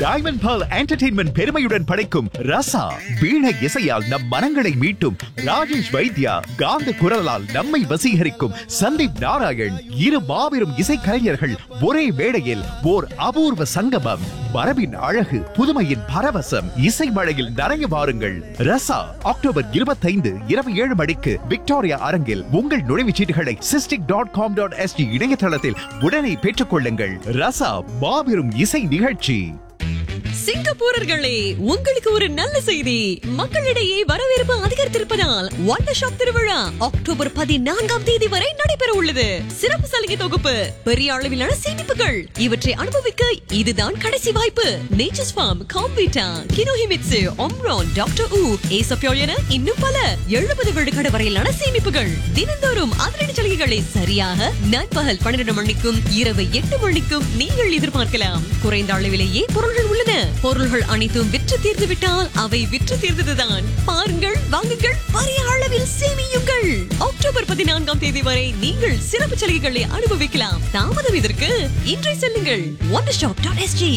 diamond Pearl entertainment பெருமையுடன் படைக்கும் ரசா வீணை இசையால் நம் மனங்களை மீட்டும் ராஜேஷ் வைத்யா காந்த குரலால் நம்மை வசீகரிக்கும் சந்தீப் நாராயண் இரு மாபெரும் இசைக்கலைஞர்கள் ஒரே மேடையில் ஓர் அபூர்வ சங்கமம் மரபின் அழகு புதுமையின் பரவசம் இசை மழையில் நனைய வாருங்கள் ரசா அக்டோபர் இருபத்தைந்து இரவு ஏழு மணிக்கு விக்டோரியா அரங்கில் உங்கள் நுழைவுச் சீட்டுகளை சிஸ்டிக் டாட் காம் டாட் எஸ்டி இணையதளத்தில் உடனே பெற்றுக்கொள்ளுங்கள் ரசா மாபெரும் இசை நிகழ்ச்சி சிங்கப்பூரர்களே உங்களுக்கு ஒரு நல்ல செய்தி மக்களிடையே வரவேற்பு அதிகரித்திருப்பதால் வண்டர் ஷாப் திருவிழா அக்டோபர் பதினான்காம் தேதி வரை நடைபெற உள்ளது சிறப்பு சலுகை தொகுப்பு பெரிய அளவிலான சேமிப்புகள் இவற்றை அனுபவிக்க இதுதான் கடைசி வாய்ப்பு நேச்சர்ஸ் ஃபார்ம் காம்பீட்டா கினோஹிமிட்சு ஒம்ரான் டாக்டர் ஊ ஏசப்யோ என இன்னும் பல எழுபது விழுக்காடு வரையிலான சேமிப்புகள் தினந்தோறும் அதிரடி சலுகைகளை சரியாக நண்பகல் பன்னிரண்டு மணிக்கும் இரவு எட்டு மணிக்கும் நீங்கள் எதிர்பார்க்கலாம் குறைந்த அளவிலேயே பொருள்கள் உள்ளன பொருள்கள் அனைத்தும் விற்று தீர்ந்து விட்டால் அவை விற்று தீர்ந்ததுதான் பாருங்கள் வாங்குங்கள் பெரிய அளவில் சேமியுங்கள் அக்டோபர் பதினான்காம் தேதி வரை நீங்கள் சிறப்பு சலுகைகளை அனுபவிக்கலாம் தாமதம் இதற்கு இன்றை செல்லுங்கள் ஒன் ஷாப் டாட் எஸ்ஜி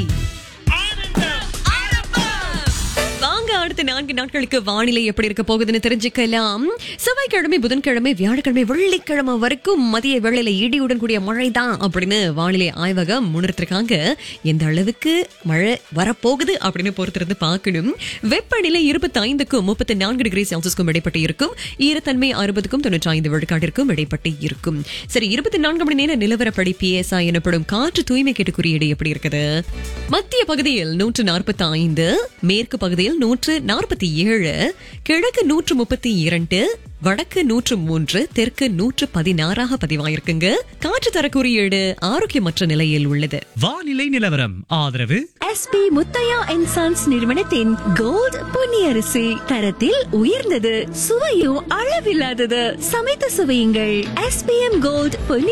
வாங்க அடுத்த நான்கு நாட்களுக்கு வானிலை எப்படி இருக்க போகுதுன்னு தெரிஞ்சுக்கலாம் செவ்வாய்க்கிழமை புதன்கிழமை வியாழக்கிழமை வெள்ளிக்கிழமை வரைக்கும் மதிய வேளையில இடியுடன் கூடிய மழை தான் அப்படின்னு வானிலை ஆய்வகம் முன்னிறுத்திருக்காங்க எந்த அளவுக்கு மழை வரப்போகுது அப்படின்னு பொறுத்திருந்து பார்க்கணும் வெப்பநிலை இருபத்தி ஐந்துக்கும் முப்பத்தி நான்கு டிகிரி செல்சியஸ்க்கும் இடைப்பட்டு இருக்கும் ஈரத்தன்மை அறுபதுக்கும் தொண்ணூற்றி ஐந்து விழுக்காட்டிற்கும் இடைப்பட்டு இருக்கும் சரி இருபத்தி நான்கு மணி நேர நிலவரப்படி பிஎஸ்ஐ எனப்படும் காற்று தூய்மை கேட்டு குறியீடு எப்படி இருக்குது மத்திய பகுதியில் நூற்று நாற்பத்தி ஐந்து மேற்கு பகுதியில் நூற்று நாற்பத்தி ஏழு கிழக்கு நூற்று முப்பத்தி இரண்டு வடக்கு நூற்று மூன்று தெற்கு நூற்று பதினாறாக பதிவாயிருக்குங்க காற்று தர குறியீடு ஆரோக்கியமற்ற நிலையில் உள்ளது வானிலை நிலவரம் ஆதரவு எஸ்பி முத்தையா அண்ட் சன்ஸ் நிறுவனத்தின் கோல்ட் பொன்னியரிசி தரத்தில் உயர்ந்தது சுவையும் அளவில்லாதது சமைத்து சுவையுங்கள் எஸ்பிஎம் கோல்ட் பொன்னி